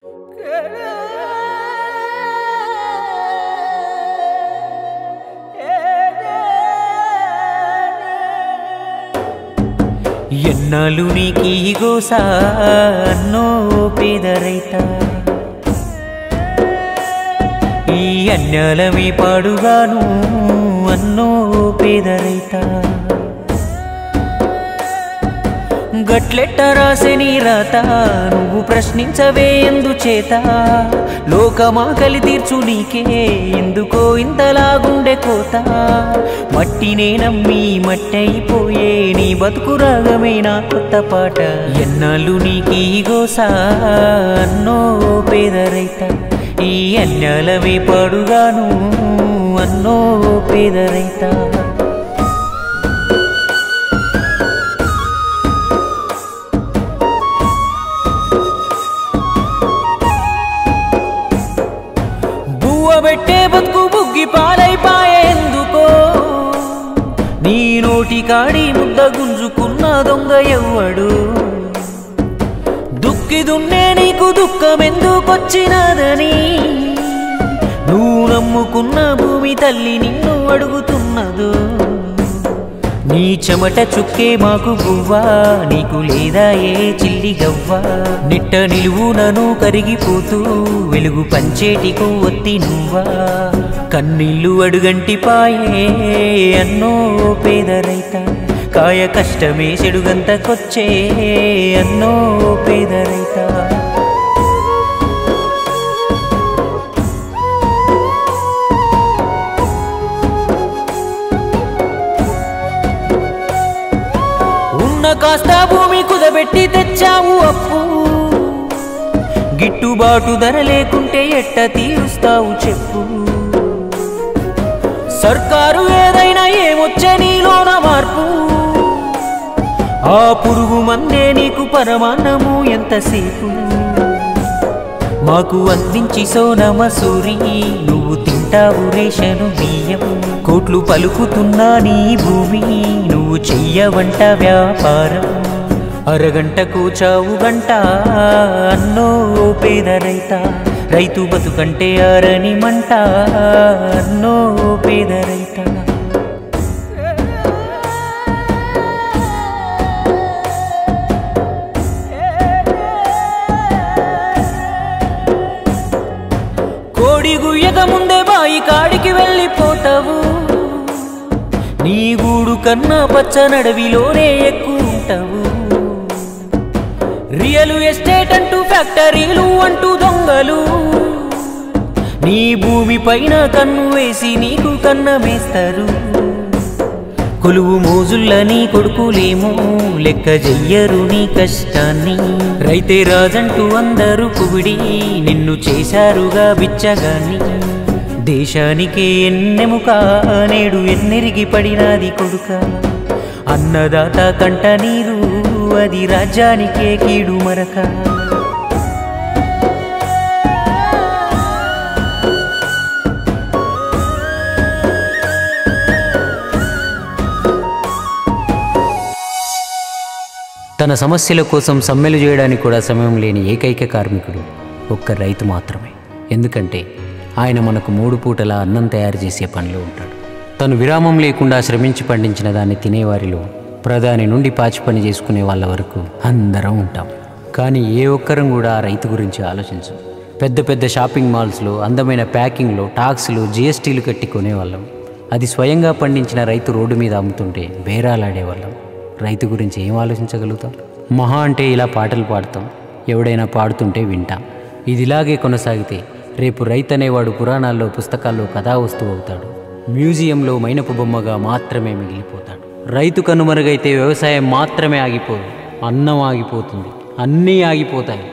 ఎన్నాళ్ళు నీకీ గోస అన్నో పేద రైత ఈ అన్యాలమే పాడుగాను అన్నో పేద రైత గట్లెట్ట రాసే నీ రాత నువ్వు ప్రశ్నించవే ఎందుచేత లోకమాకలి తీర్చు నీకే ఎందుకో ఇంతలాగుండే కోత మట్టినే నమ్మి మట్టయిపోయే నీ బతుకు రాగమే నా కొత్త పాట ఎన్నాళ్ళు నీకీ గోస అన్నో పేద రైత ఈ అన్యాలమే పాడుగాను అన్నో పేద రైత బువ్వ పెట్టే బతుకు బుగ్గి పాలైపాయే ఎందుకో నీ నోటి కాడి ముద్ద గుంజుకున్న దొంగ ఎవ్వడు దుక్కి దున్నే నీకు దుఃఖం ఎందుకొచ్చినదని నువ్వు నమ్ముకున్న భూమి తల్లి నిన్ను అడుగుతున్నదు నీ చెమట చుక్కే మాకు గువ్వా నీకు లేదా ఏ చిల్లి గవ్వా నిట్ట నిలువునను కరిగిపోతూ వెలుగు పంచేటికు ఒత్తి నువ్వా కన్నీళ్ళు అడుగంటి పాయే అన్నో పేద రైత కాయ కష్టమే చెడుగంతకొచ్చే అన్నో పేద రైత ఉన్న కాస్త భూమి కుదబెట్టి తెచ్చావు అప్పు గిట్టుబాటు ధర లేకుంటే ఎట్ట తీరుస్తావు చెప్పు సర్కారు ఏదైనా ఏమొచ్చే నీలోన మార్పు ఆ పురుగు మందే నీకు పరమాన్నము ఎంతసేపు మాకు అందించి సోనమ సూరి నువ్వు తింటావు రేషను బియ్యం కోట్లు పలుకుతున్నా నీ భూమి నువ్వు చెయ్యవంట వ్యాపారం అరగంటకు చావు గంట అన్నో పేద రైత రైతు బతుకంటే ఆరని మంట అన్నో పేద రైత కోడి గుయ్యక ముందే బాయి కాడికి వెళ్ళిపోతావు నీ గూడు కన్నా పచ్చ నడవిలోనే ఎక్కువ ఉంటావు రియల్ ఎస్టేట్ అంటూ ఫ్యాక్టరీలు అంటూ దొంగలు నీ భూమి పైన కన్ను వేసి నీకు కన్నమేస్తారు కొలువు మోజుల్ల నీ కొడుకులేమో లెక్క చెయ్యరు నీ కష్టాన్ని రైతే రాజంటూ అందరూ పొగిడి నిన్ను చేశారుగా బిచ్చగాన్ని దేశానికే ఎన్నెముక నేడు ఎన్నెరిగి పడినాది కొడుక అన్నదాత కంట నీరు అది రాజ్యానికే కీడు మరక తన సమస్యల కోసం సమ్మెలు చేయడానికి కూడా సమయం లేని ఏకైక కార్మికుడు ఒక్క రైతు మాత్రమే ఎందుకంటే ఆయన మనకు మూడు పూటల అన్నం తయారు చేసే పనిలో ఉంటాడు తను విరామం లేకుండా శ్రమించి పండించిన దాన్ని తినేవారిలో ప్రధాని నుండి పాచి పని చేసుకునే వాళ్ళ వరకు అందరం ఉంటాం కానీ ఏ ఒక్కరం కూడా ఆ రైతు గురించి ఆలోచించం పెద్ద పెద్ద షాపింగ్ మాల్స్లో అందమైన ప్యాకింగ్లో టాక్స్లు జిఎస్టీలు కట్టి కొనేవాళ్ళం అది స్వయంగా పండించిన రైతు రోడ్డు మీద అమ్ముతుంటే బేరాలాడేవాళ్ళం రైతు గురించి ఏం ఆలోచించగలుగుతాం మహా అంటే ఇలా పాటలు పాడతాం ఎవడైనా పాడుతుంటే వింటాం ఇది ఇలాగే కొనసాగితే రేపు రైతు అనేవాడు పురాణాల్లో పుస్తకాల్లో కథా వస్తువు అవుతాడు మ్యూజియంలో మైనపు బొమ్మగా మాత్రమే మిగిలిపోతాడు రైతు కనుమరుగైతే వ్యవసాయం మాత్రమే ఆగిపోదు అన్నం ఆగిపోతుంది అన్నీ ఆగిపోతాయి